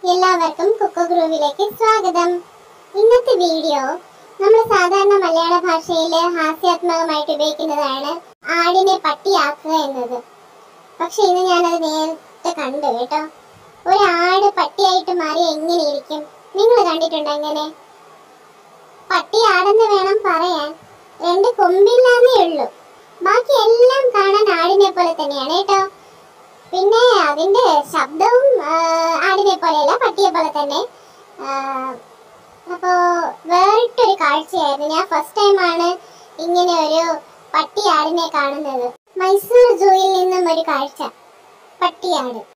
എല്ലാവർക്കും കുക്കോ ഗ്രൂവിലേക്ക് സ്വാഗതം ഇന്നത്തെ വീഡിയോ നമ്മൾ സാധാരണ മലയാള ഭാഷയിൽ ഹാസ്യാത്മകമായിട്ട് ഉപയോഗിക്കുന്നതാണ് ആടിനെ പട്ടിയാക്കുക എന്നത് പക്ഷെ ഇന്ന് ഞാനത് നേരത്തെ കണ്ടു കേട്ടോ ഒരു ആട് പട്ടിയായിട്ട് മാറി എങ്ങനെ ഇരിക്കും നിങ്ങൾ കണ്ടിട്ടുണ്ടോ അങ്ങനെ പട്ടി ആടെന്ന് വേണം പറയാൻ രണ്ട് കൊമ്പില്ലാന്നേ ഉള്ളൂ ബാക്കി എല്ലാം കാണാൻ ആടിനെ പോലെ തന്നെയാണ് കേട്ടോ പിന്നെ അതിന്റെ ശബ്ദവും ആ, ആടിനെ പോലെയല്ല പട്ടിയെ പോലെ തന്നെ ആ, അപ്പോ വേറിട്ടൊരു കാഴ്ചയായിരുന്നു ഞാൻ ഫസ്റ്റ് ടൈമാണ് ഇങ്ങനെ ഒരു പട്ടി ആടിനെ കാണുന്നത് മൈസൂർ സൂയിൽ നിന്നും ഒരു കാഴ്ച പട്ടിയാട്